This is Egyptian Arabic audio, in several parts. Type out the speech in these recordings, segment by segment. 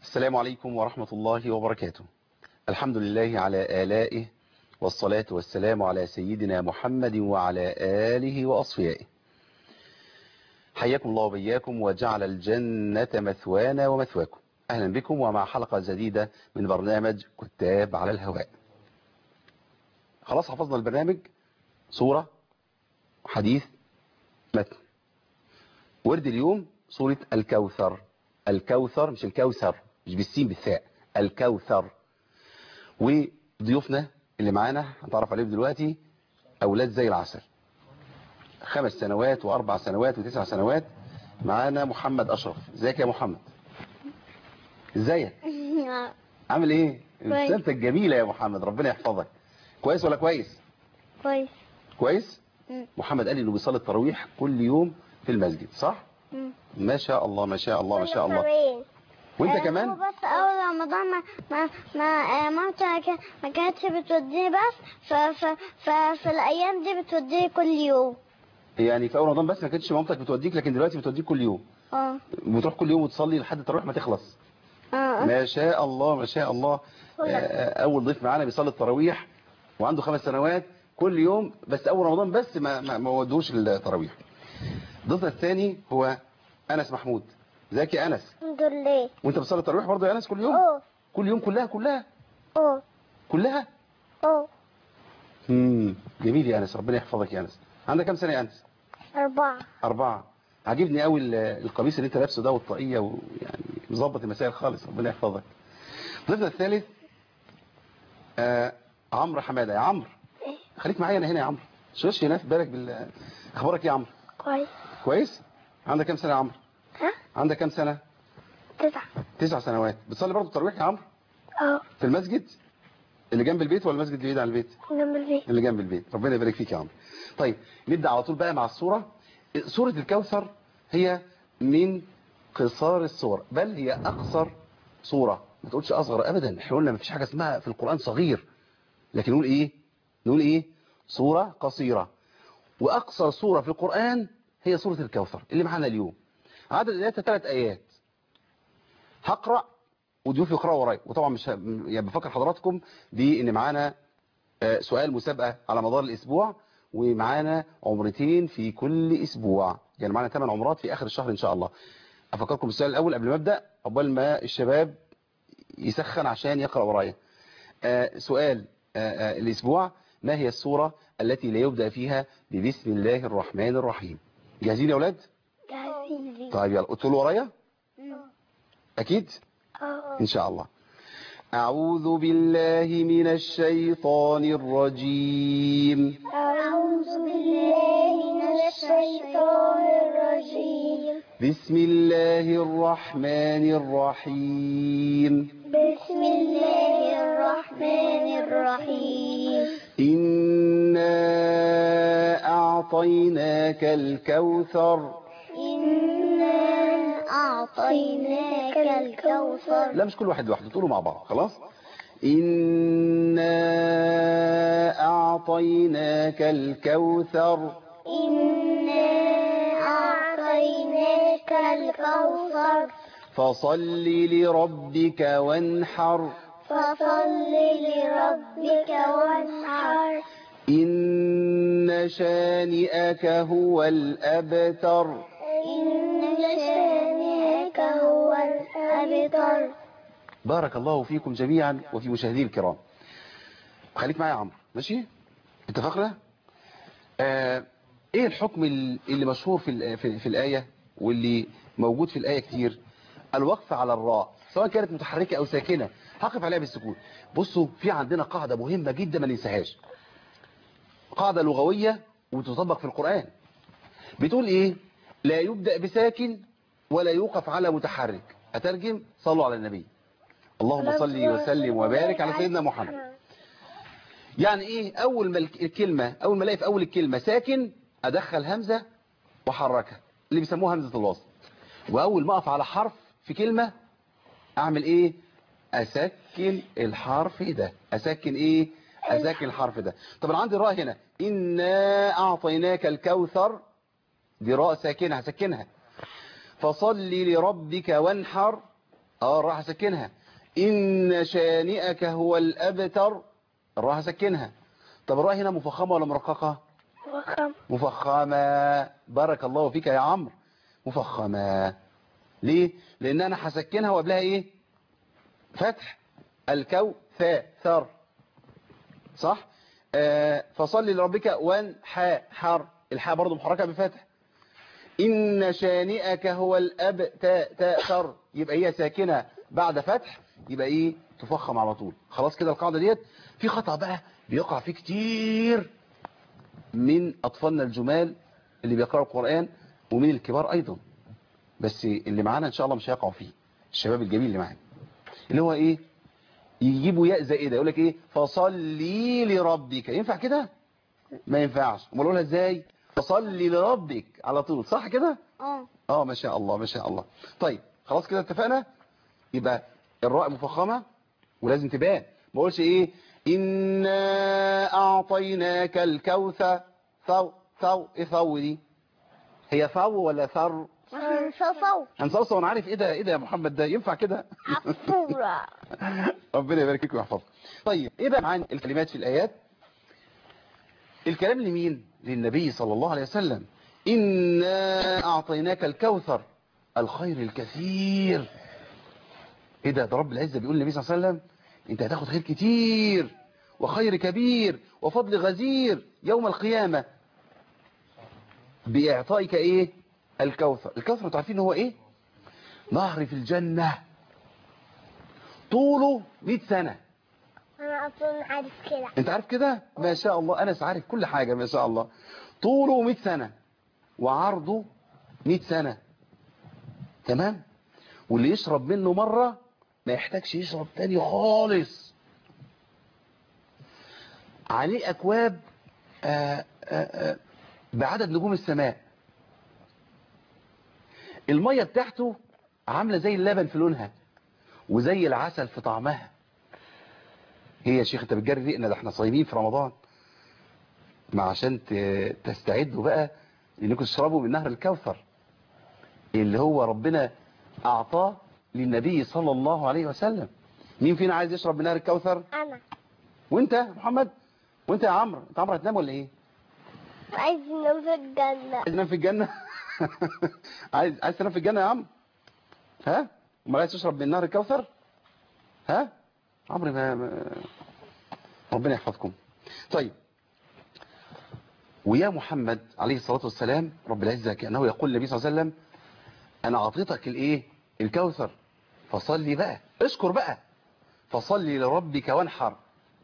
السلام عليكم ورحمة الله وبركاته الحمد لله على آلائه والصلاة والسلام على سيدنا محمد وعلى آله وأصفيائه حياكم الله وبياكم وجعل الجنة مثوانا ومثواكم أهلا بكم ومع حلقة جديدة من برنامج كتاب على الهواء خلاص حفظنا البرنامج صورة حديث متن ورد اليوم صورة الكوثر الكوثر مش الكوثر مش بالسين بالثاء الكوثر وضيوفنا اللي معانا هنتعرف عليهم دلوقتي أولاد زي العسل خمس سنوات وأربع سنوات وتسع سنوات معانا محمد أشرف ازيك يا محمد ازيك عامل ايه ابتسامتك جميلة يا محمد ربنا يحفظك كويس ولا كويس كويس كويس مم. محمد قال لي انه بيصلي التراويح كل يوم في المسجد صح مم. ما شاء الله ما شاء الله ما شاء الله وانت آه، كمان هو بس اول رمضان ما ما ما آه، مامتي ما كان- ما كانتش بتوديني بس ف ف ف في الايام دي بتوديني كل يوم يعني في اول رمضان بس ما كانتش مامتك بتوديك لكن دلوقتي بتوديك كل يوم اه بتروح كل يوم وتصلي لحد التراويح ما تخلص اه ما شاء الله ما شاء الله آه، اول ضيف معانا بيصلي التراويح وعنده خمس سنوات كل يوم بس اول رمضان بس ما ما, ما ودوش التراويح ضيفنا الثاني هو انس محمود ازيك يا انس الحمد لله وانت بتصلي التراويح برضه يا انس كل يوم اه كل يوم كلها كلها اه كلها اه امم جميل يا انس ربنا يحفظك يا انس عندك كام سنه يا انس أربعة أربعة عاجبني قوي ال- القميص اللي انت لابسه ده والطاقية ويعني مظبط المسائل خالص ربنا يحفظك ضيفنا الثالث آه عمرو حمادة يا عمرو خليك معايا انا هنا يا عمرو شوش هنا في بالك بال اخبارك إيه يا عمرو كويس كويس عندك كام سنة يا عمرو ها عندك كام سنة تسعة تسع سنوات بتصلي برضه التراويح يا عمرو اه في المسجد اللي جنب البيت ولا المسجد اللي بعيد عن البيت جنب البيت اللي جنب البيت ربنا يبارك فيك يا عمرو طيب نبدأ على طول بقى مع الصورة سورة الكوثر هي من قصار الصور بل هي أقصر صورة ما تقولش أصغر أبدا احنا قلنا ما فيش حاجة اسمها في القرآن صغير لكن نقول إيه نقول إيه صورة قصيرة وأقصر صورة في القرآن هي سورة الكوثر اللي معانا اليوم عدد الآيات ثلاث آيات هقرأ وضيوف يقرأوا ورايا وطبعا مش ه... يعني بفكر حضراتكم بإن معانا آه، سؤال مسابقة على مدار الأسبوع ومعانا عمرتين في كل أسبوع يعني معانا 8 عمرات في آخر الشهر إن شاء الله أفكركم بالسؤال الأول قبل ما أبدأ قبل ما الشباب يسخن عشان يقرأ ورايا آه، سؤال آه، آه، الأسبوع ما هي السورة التي لا يبدأ فيها ببسم الله الرحمن الرحيم جاهزين يا أولاد؟ جاهزين طيب يلا قلتوا ورايا أكيد؟ اه إن شاء الله أعوذ بالله من الشيطان الرجيم أعوذ بالله من الشيطان الرجيم بسم الله الرحمن الرحيم بسم الله الرحمن الرحيم إنا أعطيناك الكوثر إنا أعطيناك الكوثر لا مش كل واحد لوحده تقولوا مع بعض خلاص إنا أعطيناك الكوثر إنا أعطيناك الكوثر فصل لربك وانحر فصل لربك وانحر إن شانئك هو الأبتر إن شانئك هو الأبتر بارك الله فيكم جميعا وفي مشاهدي الكرام خليك معايا يا عمرو ماشي اتفقنا آه ايه الحكم ال- اللي مشهور في, ال- في, في الآية واللي موجود في الآية كتير الوقف على الراء سواء كانت متحركة أو ساكنة هقف عليها بالسكون بصوا في عندنا قاعدة مهمة جدا ما ننساهاش قاعدة لغوية وتطبق في القرآن بتقول ايه لا يبدأ بساكن ولا يوقف على متحرك أترجم صلوا على النبي اللهم صل وسلم وبارك على سيدنا محمد يعني ايه اول ما الك- الكلمة اول ما الاقي في اول الكلمة ساكن ادخل همزة واحركها اللي بيسموها همزة الوصل واول ما اقف على حرف في كلمة اعمل ايه اسكن الحرف ده اسكن ايه اسكن الحرف ده طب انا عندي راء هنا انا اعطيناك الكوثر دي راء ساكنة هسكنها فصل لربك وانحر اه الراء هسكنها ان شانئك هو الابتر الراء هسكنها طب الراء هنا مفخمه ولا مرققه وخم مفخمه بارك الله فيك يا عمرو مفخمه ليه لان انا هسكنها وقبلها ايه فتح الكو ثاء ثر صح آه فصل لربك وانحى حر الحاء برضه محركه بفتح إن شانئك هو الأب تاء تاء ثر يبقى هي ساكنة بعد فتح يبقى إيه تفخم على طول خلاص كده القاعدة ديت في خطأ بقى بيقع فيه كتير من أطفالنا الجمال اللي بيقرأوا القرآن ومن الكبار أيضا بس اللي معانا إن شاء الله مش هيقعوا فيه الشباب الجميل اللي معانا اللي هو إيه يجيبوا ياء زائدة يقول لك إيه فصلي لربك ينفع كده ما ينفعش امال اقولها ازاي فصلي لربك على طول صح كده اه اه ما شاء الله ما شاء الله طيب خلاص كده اتفقنا يبقى الراء مفخمه ولازم تبان ما اقولش ايه انا اعطيناك الكوثر ثو ثو ايه ثو دي هي ثو ولا ثر صفو هنصوصو وانا عارف ايه ده ايه ده يا محمد ده ينفع كده عفورة ربنا يبارك فيك ويحفظك طيب ايه بقى معاني الكلمات في الايات الكلام لمين للنبي صلى الله عليه وسلم إنا أعطيناك الكوثر الخير الكثير إيه ده ده رب العزة بيقول للنبي صلى الله عليه وسلم أنت هتاخد خير كتير وخير كبير وفضل غزير يوم القيامة بإعطائك إيه الكوثر الكوثر انتوا عارفين هو إيه نهر في الجنة طوله 100 سنة انا اصلا عارف كده انت عارف كده ما شاء الله انس عارف كل حاجة ما شاء الله طوله 100 سنة وعرضه 100 سنة تمام واللي يشرب منه مرة ما يحتاجش يشرب تاني خالص عليه اكواب آآ آآ بعدد نجوم السماء المية بتاعته عاملة زي اللبن في لونها وزي العسل في طعمها هي يا شيخ انت بتجري ريقنا ده احنا صايمين في رمضان ما عشان ت- تستعدوا بقى انكم تشربوا من نهر الكوثر اللي هو ربنا اعطاه للنبي صلى الله عليه وسلم مين فينا عايز يشرب من نهر الكوثر انا وانت يا محمد وانت يا عمرو انت عمرو هتنام ولا ايه عايز ننام في الجنة عايز تنام في الجنه عايز عايز تنام في الجنه يا عم ها امال عايز تشرب من نهر الكوثر ها عمرو ما, ما ربنا يحفظكم طيب ويا محمد عليه الصلاة والسلام رب العزة كأنه يقول النبي صلى الله عليه وسلم أنا أعطيتك الإيه الكوثر فصلي بقى اشكر بقى فصلي لربك وانحر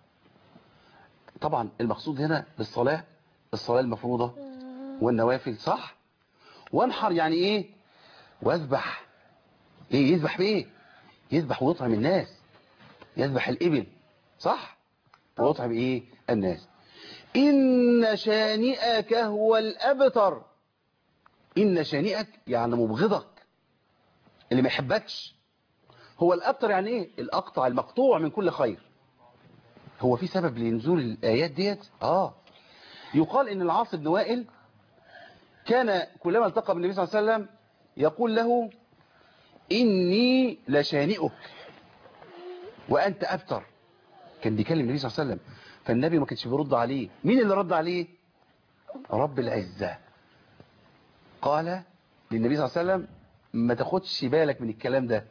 طبعا المقصود هنا بالصلاة الصلاة المفروضة والنوافل صح وانحر يعني ايه واذبح ايه يذبح بايه يذبح ويطعم الناس يذبح الابل صح ويطعم ايه الناس ان شانئك هو الابتر ان شانئك يعني مبغضك اللي ما يحبكش هو الابتر يعني ايه الاقطع المقطوع من كل خير هو في سبب لنزول الايات ديت اه يقال ان العاص بن وائل كان كلما التقى بالنبي صلى الله عليه وسلم يقول له إني لشانئك وأنت أبتر كان بيكلم النبي صلى الله عليه وسلم فالنبي ما كانش بيرد عليه مين اللي رد عليه رب العزة قال للنبي صلى الله عليه وسلم ما تاخدش بالك من الكلام ده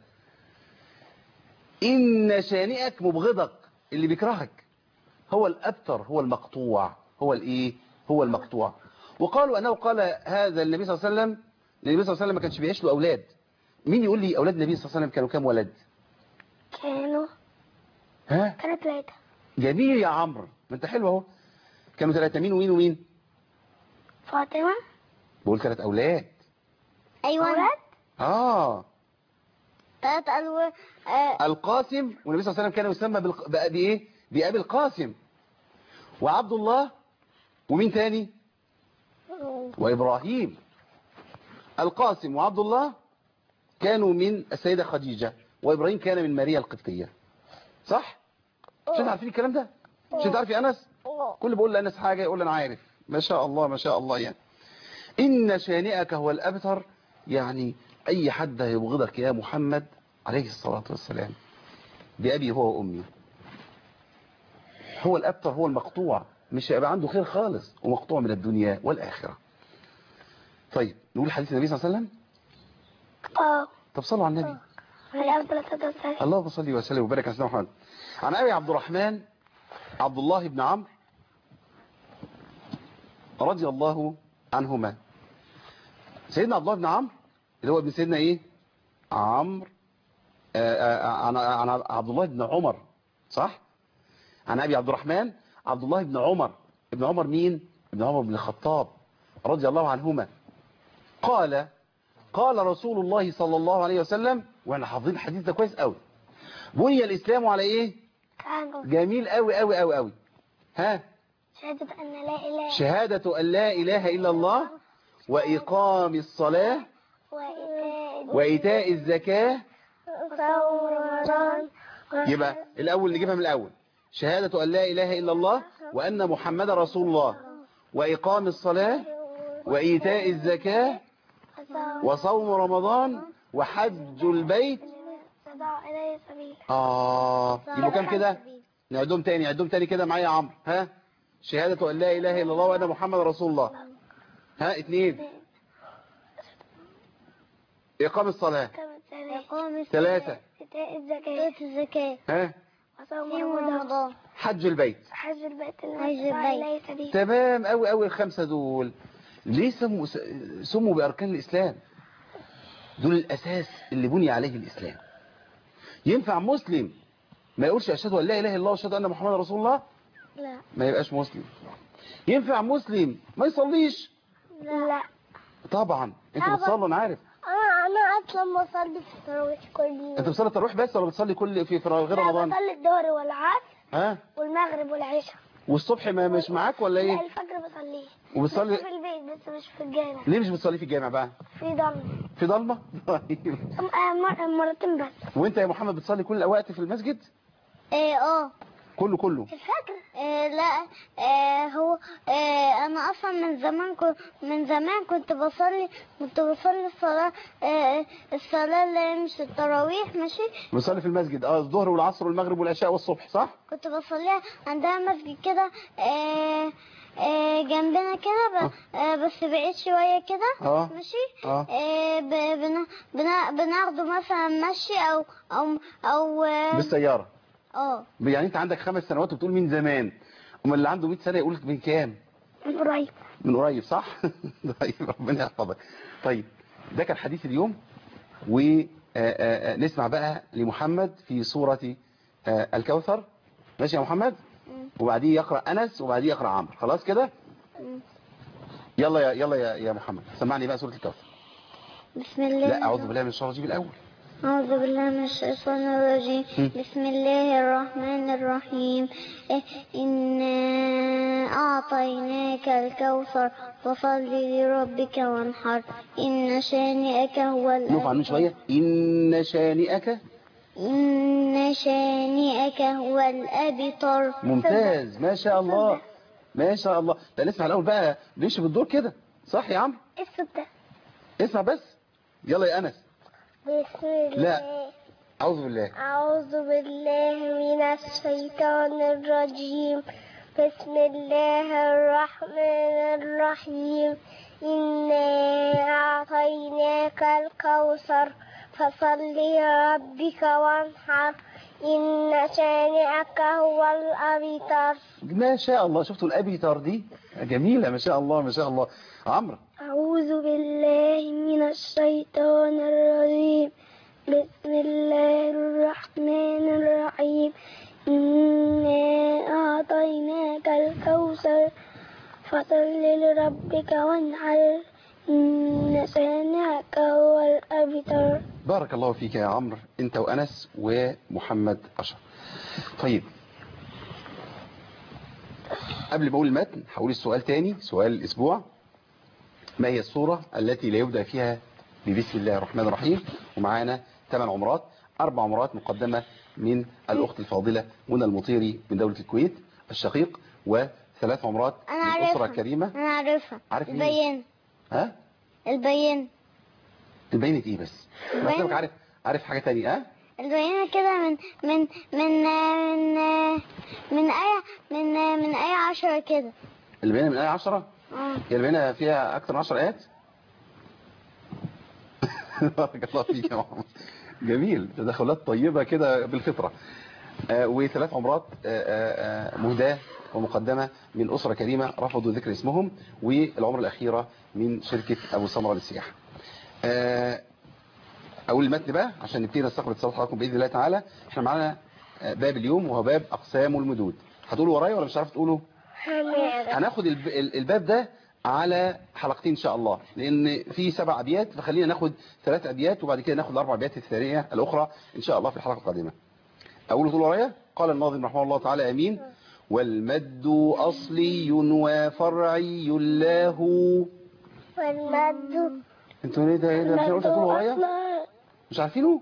إن شانئك مبغضك اللي بيكرهك هو الأبتر هو المقطوع هو الإيه هو المقطوع وقالوا أنه قال هذا النبي صلى الله عليه وسلم النبي صلى الله عليه وسلم ما كانش بيعيش له أولاد مين يقول لي أولاد النبي صلى الله عليه وسلم كانوا كام ولد كانوا ها كانوا ثلاثة جميل يا عمرو ما انت حلو اهو كانوا ثلاثة مين ومين ومين فاطمة بقول ثلاث أولاد أيوة أولاد آه ثلاثة ألو آه القاسم والنبي صلى الله عليه وسلم كان يسمى بالق... بأ- بإيه بأبي القاسم وعبد الله ومين تاني وإبراهيم القاسم وعبد الله كانوا من السيدة خديجة وإبراهيم كان من ماريا القبطية صح؟ مش انت عارفين الكلام ده؟ مش انت عارف يا أنس؟ كل بقول لأنس حاجة يقول أنا عارف ما شاء الله ما شاء الله يعني إن شانئك هو الأبتر يعني أي حد هيبغضك يا محمد عليه الصلاة والسلام بأبي هو وأمي هو الأبتر هو المقطوع مش هيبقى عنده خير خالص ومقطوع من الدنيا والآخرة طيب نقول حديث النبي صلى الله عليه وسلم اه طب صلوا على النبي عليه أفضل الصلاة والسلام اللهم صل وسلم وبارك على سيدنا محمد عن ابي عبد الرحمن عبد الله بن عمرو رضي الله عنهما سيدنا عبد الله بن عمرو اللي هو ابن سيدنا ايه عمرو آه، آه، عن عن عبد الله بن عمر صح عن ابي عبد الرحمن عبد الله بن عمر ابن عمر مين ابن عمر بن الخطاب رضي الله عنهما قال قال رسول الله صلى الله عليه وسلم واحنا حافظين الحديث ده كويس قوي بني الاسلام على ايه كان جميل قوي قوي قوي قوي ها شهادة أن لا إله شهادة أن لا إله إلا الله وإقام الصلاة وإيتاء وإيتاء الزكاة وصوم رمضان يبقى الأول نجيبها من الأول شهادة أن لا إله إلا الله وأن محمد رسول الله وإقام الصلاة وإيتاء الزكاة وصوم رمضان وحج البيت تدعو إليه سبيلا آه يبقوا كام كده نعدهم تاني نعدهم تاني كده معايا يا عمرو ها شهادة أن لا إله إلا الله وأن محمد رسول الله ها اتنين إقام الصلاة إقام ثلاثة إيتاء الزكاة الزكاة ها وصوم رمضان حج البيت حج البيت حج البيت سبيلا تمام أوي أوي الخمسة دول ليه سموا سموا بأركان الإسلام دول الأساس اللي بني عليه الإسلام ينفع مسلم ما يقولش أشهد أن لا إله إلا الله وأشهد أن محمد رسول الله لا ما يبقاش مسلم ينفع مسلم ما يصليش لا طبعا انت طبعا. بتصلي انا عارف انا انا اصلا بصلي في التراويح كل يوم انت بتصلي التراويح بس ولا بتصلي كل في في غير لا رمضان بصلي الظهر والعصر ها والمغرب والعشاء والصبح ما مش معاك ولا لا ايه الفجر بصليه وبتصلي بس في البيت بس مش في الجامع ليه مش بتصلي في الجامع بقى في ضم في ضلمه طيب مرتين بس وانت يا محمد بتصلي كل الاوقات في المسجد ايه اه كله كله الفجر آه لا آه هو آه انا اصلا من زمان كنت من زمان كنت بصلي كنت بصلي الصلاه آه الصلاه اللي هي مش التراويح ماشي بتصلي في المسجد اه الظهر والعصر والمغرب والعشاء والصبح صح كنت بصليها عندها مسجد كده آه آه جنبنا كده ب- آه بس بعيد شويه كده اه ماشي اه آه ب- بنا- بنا- بناخده مثلا مشي او او او اه بالسياره آه، يعني انت عندك خمس سنوات وبتقول من زمان اما اللي عنده 100 سنه يقول من كام من قريب من قريب صح طيب ربنا يحفظك طيب ده كان حديث اليوم ونسمع بقى لمحمد في سورة آه، الكوثر ماشي يا محمد مم. وبعديه يقرأ أنس وبعديه يقرأ عمرو خلاص كده مم. يلا يا يلا يا, يا محمد سمعني بقى سورة الكوثر بسم الله لا أعوذ بالله من الشيطان الرجيم الأول أعوذ بالله من الشيطان الرجيم مم. بسم الله الرحمن الرحيم إيه، إنا أعطيناك الكوثر فصل لربك وانحر إن شانئك هو نقف عنه الأبتر شوية إن شانئك إن شانئك هو الأبتر ممتاز ما شاء الله ما شاء الله لا نسمع الأول بقى نمشي بالدور كده صح يا عمرو الصدق اسمع بس يلا يا أنس بسم الله لا. أعوذ بالله أعوذ بالله من الشيطان الرجيم بسم الله الرحمن الرحيم إنا أعطيناك الكوثر فصل لربك وانحر إن شانئك هو الأبتر ما شاء الله شفتوا الأبيتر دي جميلة ما شاء الله ما شاء الله عمرو أعوذ بالله من الشيطان الرجيم بسم الله الرحمن الرحيم إنا أعطيناك الكوثر فصل لربك وانحر إن شانئك هو الأبتر بارك الله فيك يا عمرو انت وأنس ومحمد أشرف طيب قبل ما اقول المتن هقول السؤال تاني سؤال الأسبوع ما هي الصورة التي لا يبدأ فيها ببسم الله الرحمن الرحيم ومعانا ثمان عمرات أربع عمرات مقدمة من الأخت الفاضلة منى المطيري من دولة الكويت الشقيق وثلاث عمرات أنا من الأسرة عارفها الكريمة أنا عارفها عارف مين؟ البين ها البين البينة ايه بس البينة. بس عارف عارف حاجة تانية ها البينة كده من من من من من آية من من آية عشرة كده البينة من آية 10 اه هي البينة فيها أكثر من 10 آيات بارك الله فيك يا محمد جميل تدخلات طيبة كده بالفطرة آه، وثلاث عمرات آه، آه، آه، مهداة ومقدمة من أسرة كريمة رفضوا ذكر اسمهم والعمرة الأخيرة من شركة أبو سمرة للسياحة آه، أقول المتن بقى عشان نبتدي نستقبل اتصالات حضراتكم بإذن الله تعالى احنا معانا آه، باب اليوم وهو باب أقسام المدود هتقولوا ورايا ولا مش عارف تقولوا هناخد الب- ال- الباب ده على حلقتين ان شاء الله لان في سبع ابيات فخلينا ناخد ثلاث ابيات وبعد كده ناخد الاربع ابيات الثانيه الاخرى ان شاء الله في الحلقه القادمه اقول طول ورايا قال الناظم رحمه الله تعالى امين والمد اصلي وفرعي له والمد انتوا ليه ده ايه ده مش قلت تقول ورايا مش عارفينه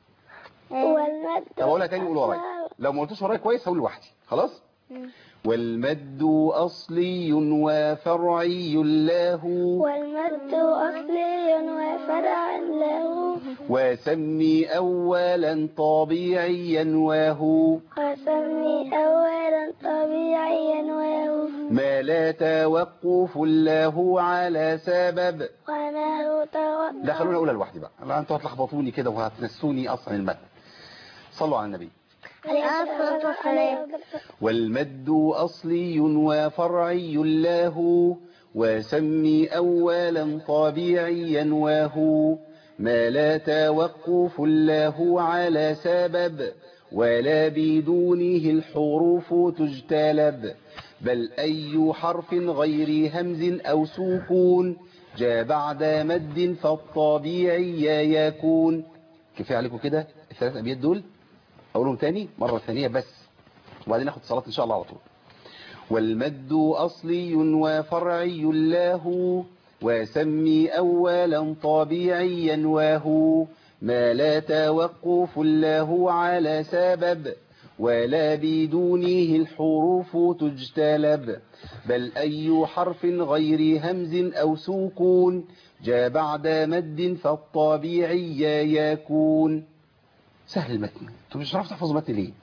والمد طب اقولها تاني قول ورايا لو ما قلتوش ورايا كويس هقول لوحدي خلاص والمد اصلي وفرعي له والمد أصلي وفرع له وسمي أولا طبيعيا وهو وسمي أولا طبيعيا وهو ما لا توقف له على سبب وله توقف لا خلونا أقولها لوحدي بقى لا أنتوا هتلخبطوني كده وهتنسوني أصلا المتن صلوا على النبي عليه الصلاة والسلام والمد أصلي وفرعي له وسمي أولا طبيعيا وهو ما لا توقف له على سبب ولا بدونه الحروف تجتلب بل أي حرف غير همز أو سكون جاء بعد مد فالطبيعي يكون كفاية عليكم كده الثلاث أبيات دول أقولهم تاني مرة ثانية بس وبعدين ناخد صلاة إن شاء الله على طول والمد أصلي وفرعي له وسمي أولا طبيعيا وهو ما لا توقف له على سبب ولا بدونه الحروف تجتلب بل أي حرف غير همز أو سكون جاء بعد مد فالطبيعي يكون سهل المتن انتوا مش عارف تحفظوا متن ليه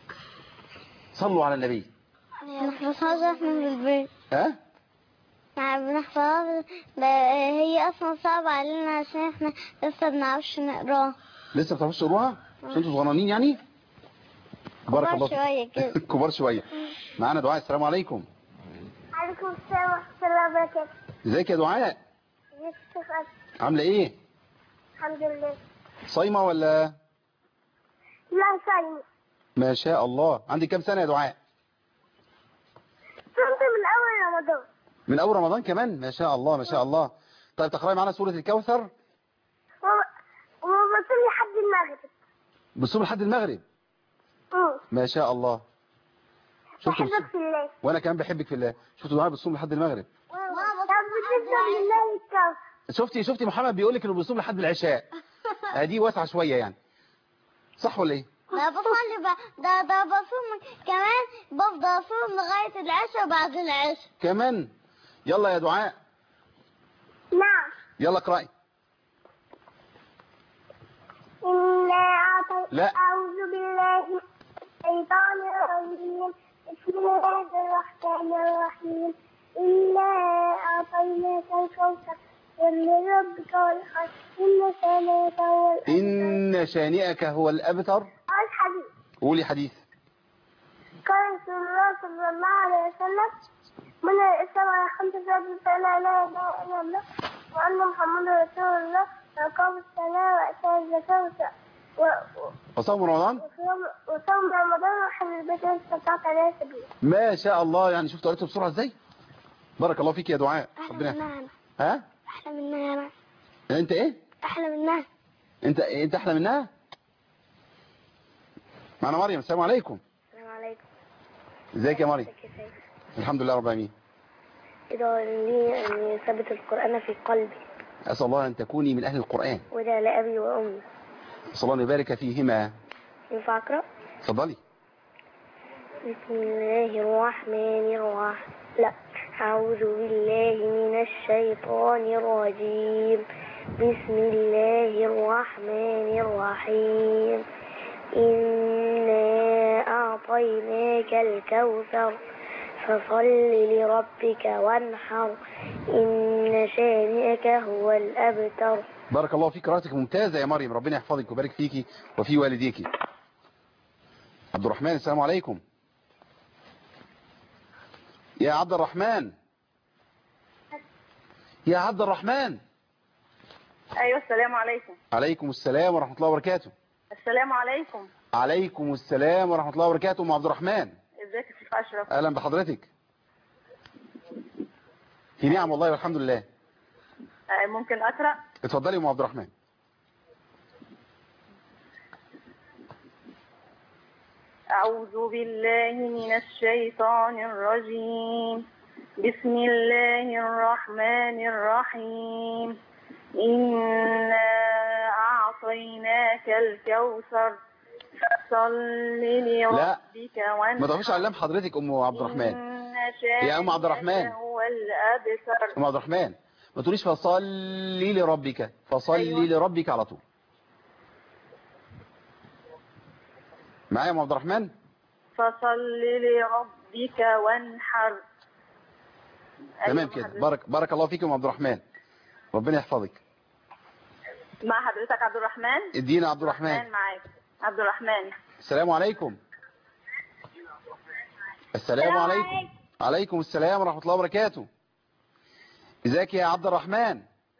صلوا على النبي نحفظها احنا في البيت ها بنحفظها ب- هي اصلا صعبة علينا عشان احنا لسه بنعرفش نقراها لسه بتعرفوش تقروها عشان انتوا صغننين يعني بارك كبار الله شوية كده. كبار شويه معانا دعاء السلام عليكم عليكم السلام ورحمة الله وبركاته ازيك يا دعاء عامله ايه الحمد لله صايمه ولا لا صايمة ما شاء الله عندك كام سنه يا دعاء صمت من أول رمضان من اول رمضان كمان ما شاء الله ما شاء الله طيب تقراي معانا سوره الكوثر وبصلي لحد المغرب بتصوم لحد المغرب أمم. ما شاء الله شفتوا بحبك في الله وانا كمان بحبك في الله شفتوا دعاء بتصوم لحد المغرب طب بتفضل لله الكوثر شفتي شفتي محمد بيقول لك انه بيصوم لحد العشاء ادي واسعه شويه يعني صح ولا ايه ده بصلي بقى ده ده بصوم كمان بفضل اصوم لغاية العشاء وبعد العشاء كمان يلا يا دعاء نعم يلا اقراي إنا أعطينا لا. أعوذ بالله من الشيطان الرجيم بسم الله الرحمن الرحيم إنا أعطيناك الكوثر ومن ربك والخير إن شانئك هو الأبتر ان شانئك هو الابتر الحديث قولي حديث قال رسول الله صلى الله عليه وسلم من الإسلام على خمسة شهادة فلا لا إله إلا الله وأن محمد رسول الله وأقام الصلاة وأتى الزكاة وس- و- وصوم رمضان وصوم وصوم رمضان وحج البيت إن استطعت عليه سبيلا. ما شاء الله يعني شفتوا قريتوا بسرعه ازاي بارك الله فيك يا دعاء ربنا منها ها أحلى منها أنا انت ايه أحلى منها انت انت احلى منها معنا مريم السلام عليكم السلام عليكم ازيك يا مريم الحمد لله رب العالمين ادعوا لي أن يثبت القرآن في قلبي اسال الله ان تكوني من اهل القران وده لأبي وأمي اسال الله ان يبارك فيهما ينفع أقرأ؟ اتفضلي بسم الله الرحمن الرحيم لا أعوذ بالله من الشيطان الرجيم بسم الله الرحمن الرحيم إنا أعطيناك الكوثر فصل لربك وانحر إن شانئك هو الأبتر بارك الله فيك قراءتك ممتازة يا مريم ربنا يحفظك ويبارك فيكي وفي والديك عبد الرحمن السلام عليكم يا عبد الرحمن يا عبد الرحمن ايوه السلام عليكم عليكم السلام ورحمة الله وبركاته السلام عليكم عليكم السلام ورحمة الله وبركاته ام عبد الرحمن ازيك يا شيخ اشرف اهلا بحضرتك في نعم والله والحمد لله آه، ممكن اقرا اتفضلي يا ام عبد الرحمن اعوذ بالله من الشيطان الرجيم بسم الله الرحمن الرحيم إنا أعطيناك الكوثر فصل لربك وانحر ما تقفش على اللام حضرتك ام عبد الرحمن إن يا أم عبد الرحمن. شانئك هو الأبتر ام عبد الرحمن ما تقوليش فصلي لربك فصلي أيوة. لربك على طول معايا يا ام عبد الرحمن فصل لربك وانحر تمام أيوة كده حضرتك. بارك بارك الله فيك يا ام عبد الرحمن ربنا يحفظك مع حضرتك عبد الرحمن ادينا عبد الرحمن معاك عبد الرحمن السلام عليكم السلام عليكم عليكم السلام ورحمة الله وبركاته ازيك يا عبد الرحمن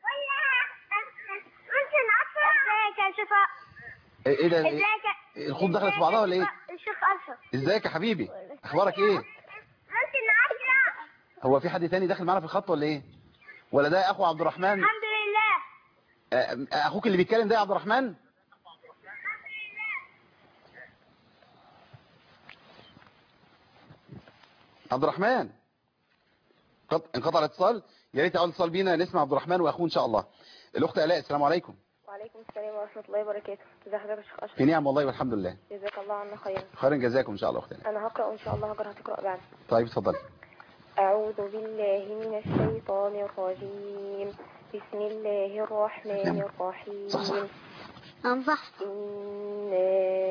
ممكن اقرا ازيك يا شفاء ايه إيه ده إيه؟ ازيك الخوض دخلت في بعضها ولا ايه الشيخ اشرف ازيك يا حبيبي اخبارك ايه ممكن اقرا هو في حد تاني داخل معانا في الخط ولا ايه ولا ده اخو عبد الرحمن الحمد لله آه، اخوك اللي بيتكلم ده يا عبد الرحمن عبد الرحمن قط- انقطع الاتصال يا ريت اول اتصال بينا نسمع عبد الرحمن واخوه ان شاء الله الاخت الاء السلام عليكم وعليكم السلام ورحمة الله وبركاته ازي حضرتك يا شيخ أشرف في نعم والله والحمد لله جزاك الله عنا خيرا خيرا جزاكم ان شاء الله اختنا أنا هقرأ وإن شاء الله هجر هتقرأ بعد طيب اتفضلي أعوذ بالله من الشيطان الرجيم بسم الله الرحمن الرحيم صح صح انصح إنا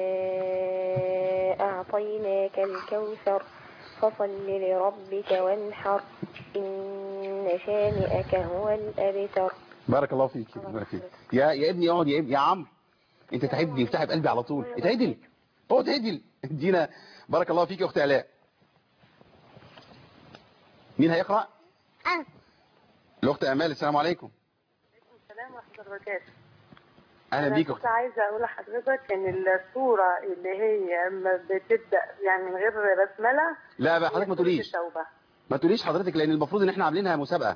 أعطيناك الكوثر فصل لربك وانحر إن شانئك هو الأبتر بارك الله فيك بارك فيك يا يا ابني اقعد يا ابني يا عم انت تعبني افتحي بقلبي على طول اتعدل اقعد اتعدل ادينا بارك الله فيك يا اخت الاء مين هيقرا انا الاخت امال السلام عليكم السلام ورحمة الله وبركاته اهلا أنا بيك يا كنت اخت عايزة أقول لحضرتك إن الصورة اللي هي أما بتبدأ يعني من غير بسملة لا بقى حضرتك ما هي سورة تقوليش التوبة ما تقوليش حضرتك لان المفروض ان احنا عاملينها مسابقه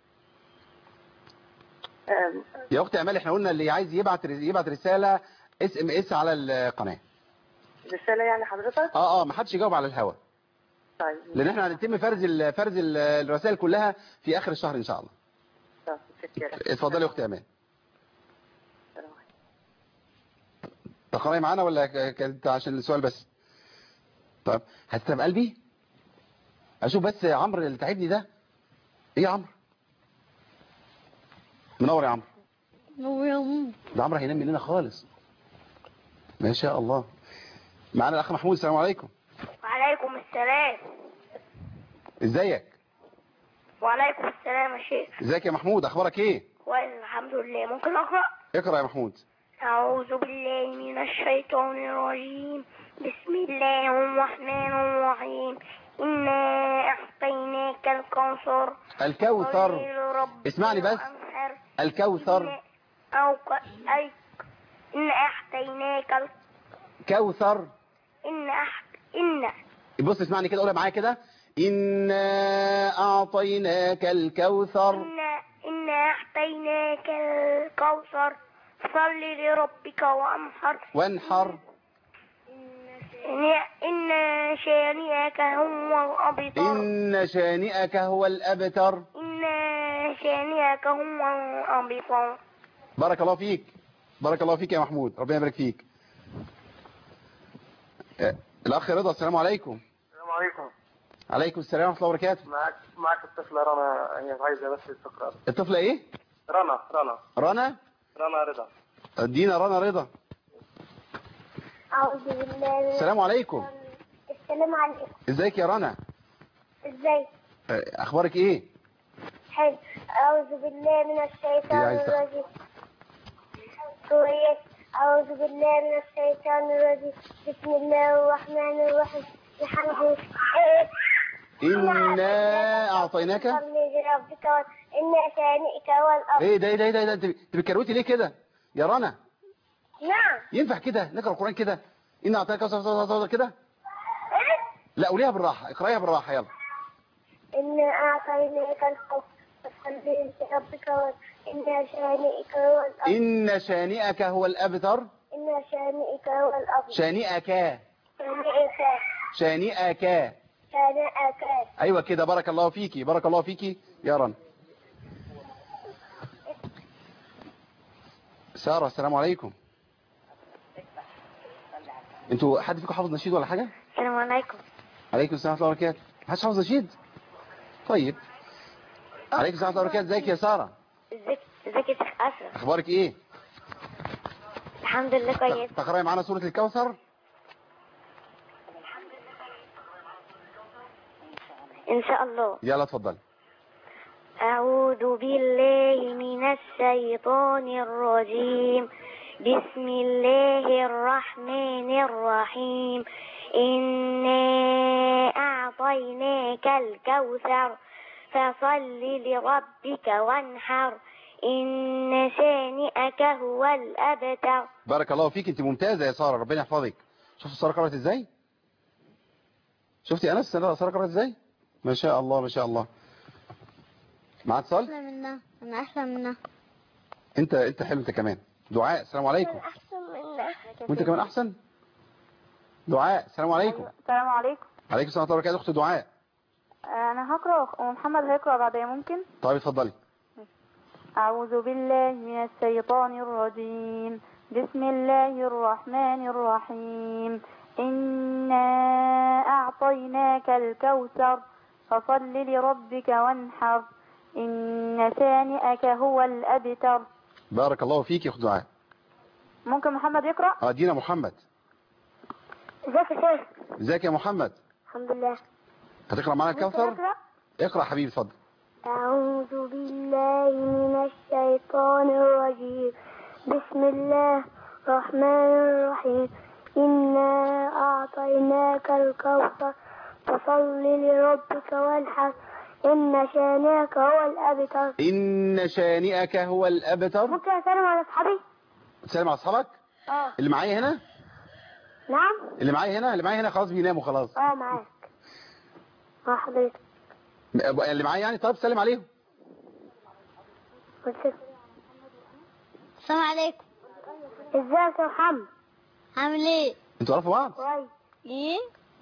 أم، يا اخت امال احنا قلنا اللي عايز يبعت يبعت رساله اس ام اس على القناه رسالة يعني حضرتك اه اه ما حدش يجاوب على الهوا طيب لان احنا هنتم فرز ال- فرز ال- الرسائل كلها في اخر الشهر ان شاء الله طب، متشكرة. اتفضلي يا اخت امال السلام عليكم. تقرأي معانا ولا ك- كانت عشان السؤال بس طب هتتعب قلبي اشوف بس يا عمرو اللي تعبني ده ايه يا عمرو منور يا عمرو ده عمرو هينام مننا خالص ما شاء الله معانا الاخ محمود السلام عليكم وعليكم السلام ازيك وعليكم السلام يا شيخ ازيك يا محمود اخبارك ايه كويس الحمد لله ممكن اقرا اقرا يا محمود أعوذ بالله من الشيطان الرجيم بسم الله الرحمن الرحيم إنا أعطيناك الكوثر الكوثر صل لربك اسمعني بس. وانحر. الكوثر إن- أو ك... أي... إن أعطيناك ال... كوثر إن أح... إن بص اسمعني كده قولها معايا كده إنا أعطيناك الكوثر إن إن أعطيناك الكوثر صل لربك وانحر وانحر إن إن شانئك هو الأبتر إن شانئك هو الأبتر إن شانئك هو الأبتر بارك الله فيك بارك الله فيك يا محمود ربنا يبارك فيك آه، الأخ رضا السلام عليكم السلام عليكم عليكم السلام ورحمة الله وبركاته معك معك الطفلة رنا هي عايزة بس تقرأ الطفلة إيه؟ رنا رنا رنا رنا رضا ادينا رنا رضا أعوذ بالله من السلام عليكم السلام عليكم ازيك يا رنا ازاي آه، اخبارك ايه حلو أعوذ بالله من يا الشيطان عايز تخ- الرجيم كويس أعوذ بالله من الشيطان الرجيم بسم الله الرحمن الرحيم الحمد لله انا اعطيناك صلي لربك و- إن شانئك هو الأفضل ايه ده ايه ده ايه ده إيه ده انت انت بتكروتي ليه كده يا رنا نعم ينفع كده نقرا القران كده ان اعطيناك كوثر- كوثر- كوثر كده لا قوليها بالراحه اقرايها بالراحه يلا إن أعطيناك الخوف فصلي لربك و- إن شانئك هو الأفضل ان شانئك هو الابتر إن شانئك هو الأفضل شانئك شانئك شانئك شانئك ايوه كده بارك الله فيكي بارك الله فيكي يا رنا ساره السلام عليكم انتوا حد فيكم حافظ نشيد ولا حاجه السلام عليكم عليكم السلام ورحمه الله وبركاته محدش حافظ نشيد طيب عليكم السلام ورحمه الله وبركاته ازيك يا ساره ازيك ازيك يا شيخ أشرف اخبارك ايه الحمد لله كويس تقراي معانا سوره الكوثر إن شاء الله يلا اتفضلي أعوذ بالله من الشيطان الرجيم بسم الله الرحمن الرحيم إنا أعطيناك الكوثر فصل لربك وانحر إن شانئك هو الأبتر بارك الله فيك انت ممتازه يا ساره ربنا يحفظك شوفوا ساره قرات ازاي شفتي انس ساره قرات ازاي ما شاء الله ما شاء الله معاك اتصال أحسن منها أنا أحسن منها انت انت حلو انت كمان دعاء السلام عليكم أحسن منها وانت كمان احسن دعاء السلام عليكم السلام عليكم عليكم السلام ورحمه الله وبركاته اخت دعاء انا هقرا ومحمد هيقرا بعدين ممكن طيب اتفضلي اعوذ بالله من الشيطان الرجيم بسم الله الرحمن الرحيم انا اعطيناك الكوثر فصل لربك وانحر ان شانئك هو الابتر بارك الله فيك يا اخت دعاء ممكن محمد يقرا اه دينا محمد ازيك يا شيخ ازيك يا محمد الحمد لله هتقرا معانا الكوثر يقرا اقرا يا حبيبي اتفضل أعوذ بالله من الشيطان الرجيم بسم الله الرحمن الرحيم إنا أعطيناك الكوثر فصل لربك وانحر إن شانئك هو الأبتر ان شانئك هو الابتر ممكن أسلم على أصحابي؟ تسلم على اصحابك اه اللي معايا هنا نعم؟ اللي معايا هنا اللي معايا هنا خلاص بيناموا خلاص اه معاك اه حضرتك اللي معايا يعني طيب سلم عليهم السلام عليكم ازيك يا محمد عامل ايه انتوا عارفوا بعض كويس ايه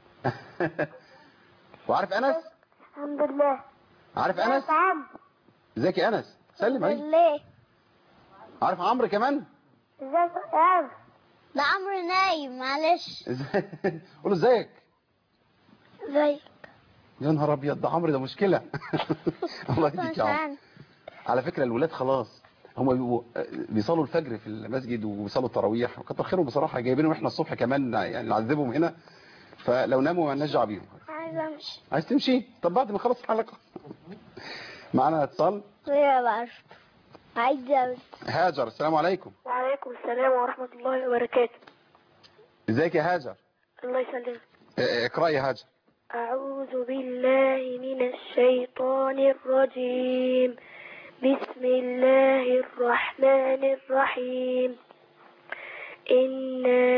وعارف انس الحمد لله عارف انس عم ازيك يا انس سلم عليه لله عارف عمرو كمان ازيك يا عم ده عمرو نايم معلش إز- قول له ازيك ازيك يا نهار ابيض ده عمرو ده مشكله الله يهديك يا عمرو على فكره الولاد خلاص هم بيبقوا بيصلوا الفجر في المسجد وبيصلوا التراويح وكتر خيرهم بصراحه جايبينهم احنا الصبح كمان يعني نعذبهم هنا فلو ناموا ما لناش دعوه بيهم عايزه امشي عايز تمشي طب بعد ما نخلص الحلقه معانا اتصال ايه بعرف عايزه امشي هاجر السلام عليكم وعليكم السلام ورحمه الله وبركاته ازيك يا هاجر الله يسلمك اه، اقرأي يا هاجر أعوذ بالله من الشيطان الرجيم بسم الله الرحمن الرحيم إنا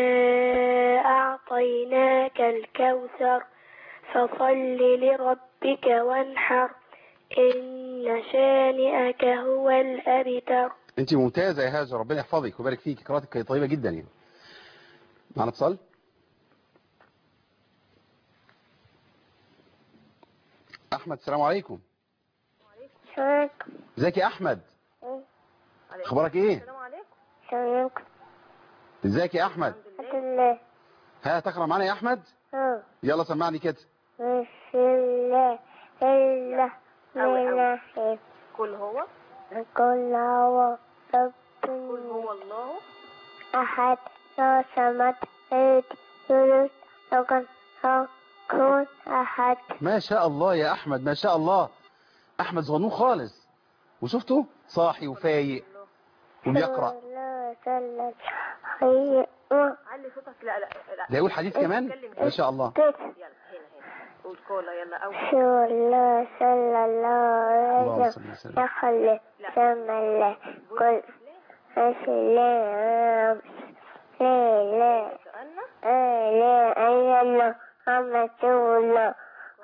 أعطيناك الكوثر فصل لربك وانحر إن شانئك هو الأبتر انت ممتازه يا هاجر ربنا يحفظك ويبارك فيك قراءتك كانت طيبه جدا يعني معانا اتصال احمد السلام عليكم شارك ازيك يا احمد اخبارك ايه شارك ازيك يا احمد الحمد لله ها تقرا معانا يا احمد اه يلا سمعني كده بسم الله الله الله قل هو قل هو رب قل هو الله أحد لا صمد عيد يونس لقد كون أحد ما شاء الله يا احمد ما شاء الله احمد صغنون خالص وشفته صاحي وفايق وبيقرا لا سلت خير علي صوتك لا لا لا ده يقول حديث كمان ما شاء الله يلا هنا هنا قول كولا يلا أول شو الله صلى الله اللهم عليه صل وسلم دخل سمى كل أسلام لا لا سألنا لا أيلا محمد الله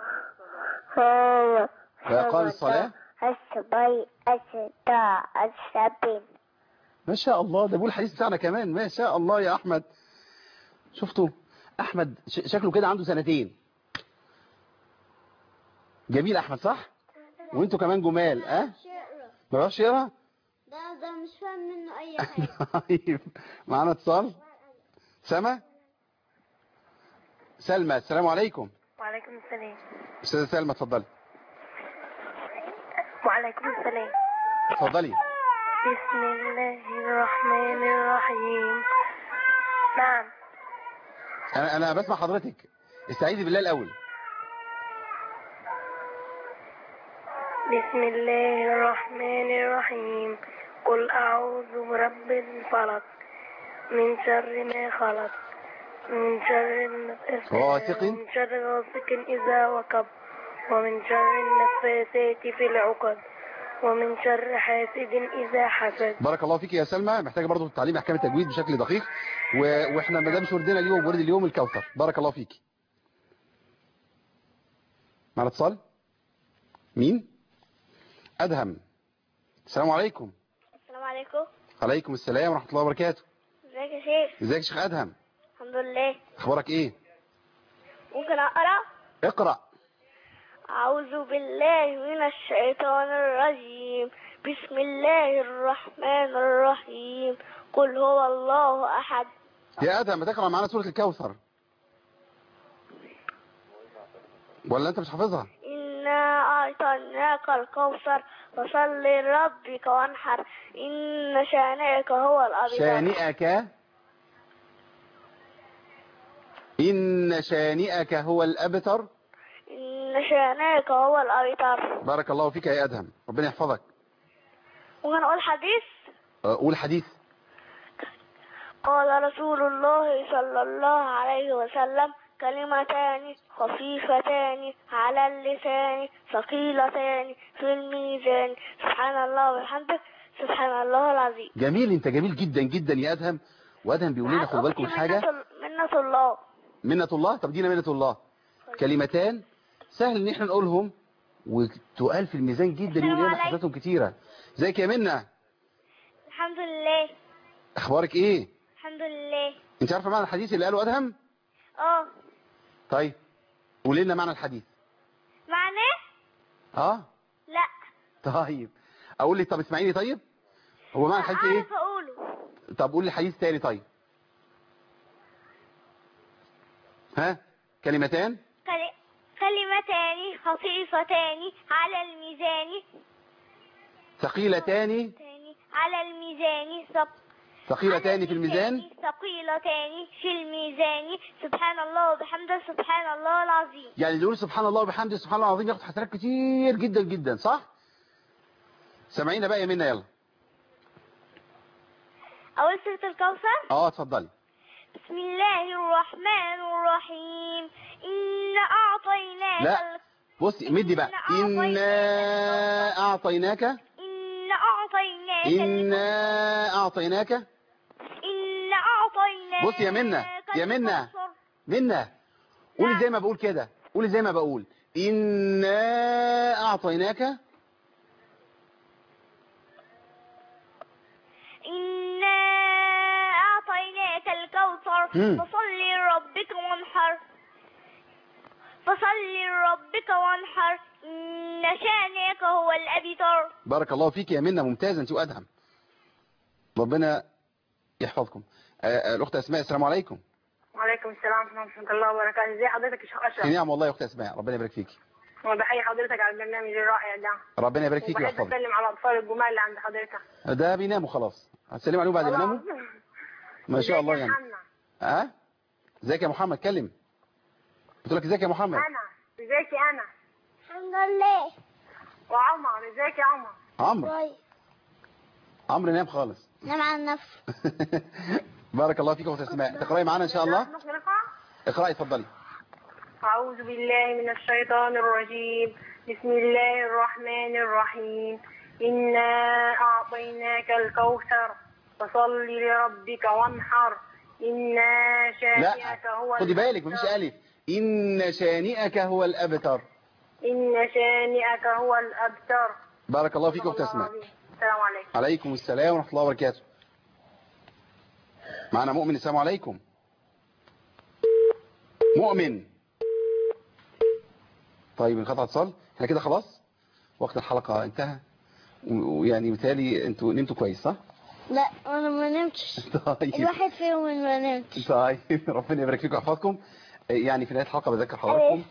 هو وإقام الصلاة الصبي الستاع السبين ما شاء الله ده بيقول الحديث بتاعنا كمان ما شاء الله يا احمد شفتوا احمد ش- شكله كده عنده سنتين جميل احمد صح وانتوا كمان جمال اه ما بيعرفش يقرا ده ده مش فاهم منه أي حاجة طيب معانا اتصال سما سلمى السلام عليكم وعليكم السلام استاذه سلمى اتفضلي وعليكم السلام اتفضلي بسم الله الرحمن الرحيم نعم انا انا بسمع حضرتك استعيذي بالله الاول بسم الله الرحمن الرحيم قل أعوذ برب الفلق من شر ما خلق من شر النفاثات غاسق. من شر غاسق إذا وقب ومن شر النفاثات في العقد ومن شر حاسد إذا حسد بارك الله فيك يا سلمى محتاجه برضه تعليم احكام التجويد بشكل دقيق و... واحنا ما دامش وردنا اليوم ورد اليوم الكوثر بارك الله فيك معنا اتصال مين ادهم السلام عليكم السلام عليكم عليكم السلام ورحمه الله وبركاته ازيك يا شيخ ازيك يا شيخ ادهم الحمد لله اخبارك ايه ممكن أقرأ اقرا أعوذ بالله من الشيطان الرجيم بسم الله الرحمن الرحيم قل هو الله أحد يا ادهم بتقرا معانا سوره الكوثر ولا انت مش حافظها إنا أعطيناك الكوثر فصل لربك وانحر إن شانئك هو الأبتر شانئك إن شانئك هو الأبتر إن شانئك هو الأبتر بارك الله فيك يا أدهم ربنا يحفظك ممكن أقول حديث أه، قول حديث قال رسول الله صلى الله عليه وسلم كلمتان خفيفتان على اللسان ثقيلتان في الميزان سبحان الله وبحمده سبحان الله العظيم جميل انت جميل جدا جدا يا أدهم وأدهم بيقول لنا خدوا بالكم من حاجة منة, منة الله منة الله طب دينا منة الله كلمتان سهل ان احنا نقولهم وتقال في الميزان جدا السلام يقول لنا عليكم. حاجاتهم كتيرة ازيك يا منة الحمد لله اخبارك ايه الحمد لله انت عارفة معنى الحديث اللي قاله أدهم اه طيب قولي لنا معنى الحديث معناه اه لا طيب اقول لك طب اسمعيني طيب هو معنى الحديث ايه اعرف اقوله طب قول لي حديث تاني طيب ها كلمتان كل- كلمتان خفيفتان على الميزان ثقيلتان تاني على الميزان ثق- ثقيلتان في الميزان ثقيلتان في الميزان سبحان الله وبحمده سبحان الله العظيم يعني اللي يقول سبحان الله وبحمده سبحان الله العظيم ياخد حسنات كتير جدا جدا صح سامعينا بقى يا منى يلا أول سورة الكوثر اه اتفضلي بسم الله الرحمن الرحيم إنا أعطيناك لا. ال- بصي مدي بقى إنا أعطيناك إنا أعطيناك ال- إنا أعطيناك إنا أعطيناك بصي يا منى، يا منى. الكوثر. منى قولي زي ما بقول كده قولي زي ما بقول إنا أعطيناك إنا أعطيناك الكوثر مم. فصل لربك وانحر فصل لربك وانحر إن شانئك هو الأبتر بارك الله فيك يا منى ممتازة انت وأدهم ربنا يحفظكم آه، آه، الأخت أسماء السلام عليكم وعليكم السلام ورحمة الله وبركاته ازي حضرتك يا شيخ في أشرف نعم والله يا أخت أسماء ربنا يبارك فيك وبحيي حضرتك على البرنامج الرائع ده ربنا يبارك فيك وبحب ويحفظك أسلم على الأطفال الجمال اللي عند حضرتك ده بيناموا خلاص هتسلم عليهم بعد ما يناموا ما شاء الله يعني حنا ها ازيك يا محمد كلم بتقول لك ازيك يا محمد انا ازيك انا الحمد لله وعمر ازيك يا عمر عمرو كويس عمرو نام خالص نام على نفسه بارك الله فيك يا أخت اسماء تقراي معانا ان شاء الله ممكن نقرأ؟ اقراي اتفضلي أعوذ بالله من الشيطان الرجيم بسم الله الرحمن الرحيم إنا أعطيناك الكوثر فصل لربك وانحر إنا لا شانئك هو خدي بالك مفيش الأبتر. الف ان شانئك هو الابتر إن شانئك هو الأبتر بارك الله فيك يا اخت صدق الله اسماء العظيم. السلام عليكم عليكم السلام ورحمه الله وبركاته معنا مؤمن السلام عليكم مؤمن طيب انقطع اتصال احنا كده خلاص وقت الحلقه انتهى و- ويعني بالتالي انتوا نمتوا كويس صح لا انا ما نمتش طيب الواحد فيهم اللي ما نمتش طيب ربنا يبارك فيكم ويحفظكم يعني في نهايه الحلقه بذكر حضراتكم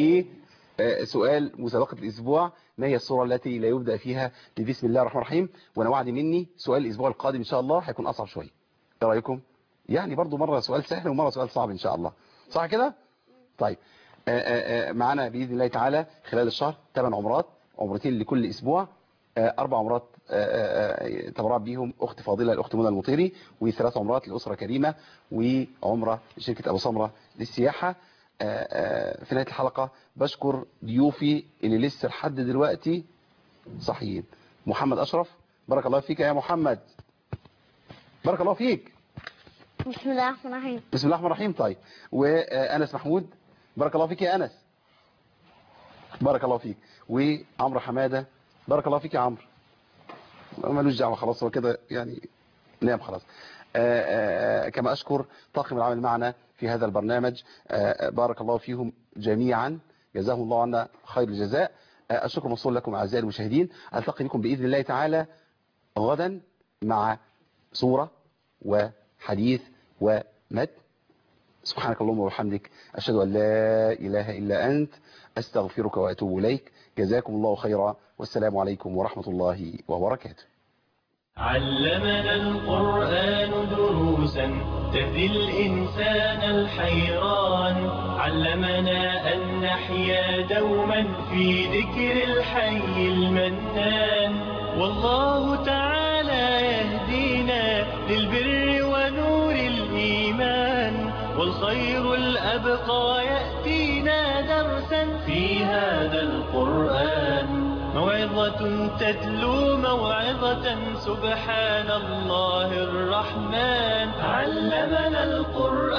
بسؤال مسابقه الاسبوع ما هي الصوره التي لا يبدا فيها ببسم الله الرحمن الرحيم وانا وعد مني سؤال الاسبوع القادم ان شاء الله هيكون اصعب شويه ايه رايكم يعني برضو مره سؤال سهل ومره سؤال صعب ان شاء الله صح كده طيب آه، آه، آه، معانا باذن الله تعالى خلال الشهر ثمان عمرات عمرتين لكل اسبوع آه، اربع عمرات آه، آه، تبرع بيهم اخت فاضله الاخت منى المطيري وثلاث عمرات لاسره كريمه وعمره لشركه ابو سمره للسياحه آه، آه، في نهايه الحلقه بشكر ضيوفي اللي لسه لحد دلوقتي صحيين محمد اشرف بارك الله فيك يا محمد بارك الله فيك بسم الله الرحمن الرحيم بسم الله الرحمن الرحيم طيب وانس محمود بارك الله فيك يا انس بارك الله فيك وعمرو حماده بارك الله فيك يا عمرو ملوش دعوه خلاص هو كده يعني نام خلاص آآ آآ كما اشكر طاقم العمل معنا في هذا البرنامج آآ بارك الله فيهم جميعا جزاهم الله عنا خير الجزاء آه، الشكر موصول لكم اعزائي المشاهدين التقي بكم باذن الله تعالى غدا مع صوره وحديث ومد سبحانك اللهم وبحمدك أشهد أن لا إله إلا أنت أستغفرك وأتوب إليك جزاكم الله خيرا والسلام عليكم ورحمة الله وبركاته علمنا القرآن دروسا تهدي الإنسان الحيران علمنا أن نحيا دوما في ذكر الحي المنان والله تعالى يهدينا للبر ونور الإيمان والخير الأبقى يأتينا درسا في هذا القرآن موعظة تتلو موعظة سبحان الله الرحمن علمنا القرآن